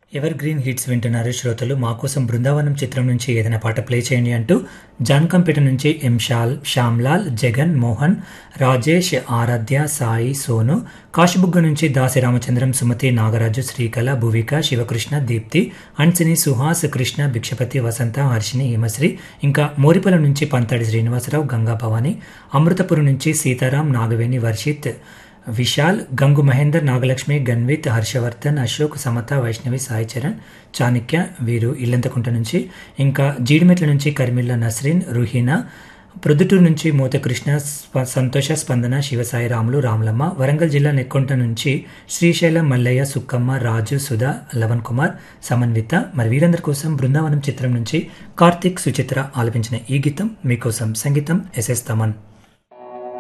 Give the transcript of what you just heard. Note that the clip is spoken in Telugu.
ఎవర్ గ్రీన్ హిట్స్ వింటున్నారు శ్రోతలు మా కోసం బృందావనం చిత్రం నుంచి ఏదైనా పాట ప్లే చేయండి అంటూ జాన్కంపేట నుంచి ఎం షాల్ శ్యామ్లాల్ జగన్ మోహన్ రాజేష్ ఆరాధ్య సాయి సోను కాశీబుగ్గ నుంచి దాసి రామచంద్రం సుమతి నాగరాజు శ్రీకళ భువిక శివకృష్ణ దీప్తి అన్సిని సుహాస్ కృష్ణ భిక్షపతి వసంత హర్షిని హిమశ్రీ ఇంకా మోరిపల నుంచి పంతాడి శ్రీనివాసరావు గంగా భవాని అమృతపురం నుంచి సీతారాం నాగవేణి వర్షిత్ విశాల్ గంగు మహేందర్ నాగలక్ష్మి గన్విత్ హర్షవర్ధన్ అశోక్ సమత వైష్ణవి సాయి చరణ్ చాణక్య వీరు ఇల్లంతకుంట నుంచి ఇంకా జీడిమెట్ల నుంచి కర్మిల్ల నస్రీన్ రుహీనా ప్రొద్దుటూరు నుంచి మూతకృష్ణ స్ప- సంతోష స్పందన శివసాయి రాములు రాములమ్మ వరంగల్ జిల్లా నెక్కొంట నుంచి శ్రీశైలం మల్లయ్య సుక్కమ్మ రాజు సుధా లవన్ కుమార్ సమన్విత మరి వీరందరి కోసం బృందావనం చిత్రం నుంచి కార్తీక్ సుచిత్ర ఆలపించిన ఈ గీతం మీకోసం సంగీతం ఎస్ఎస్ తమన్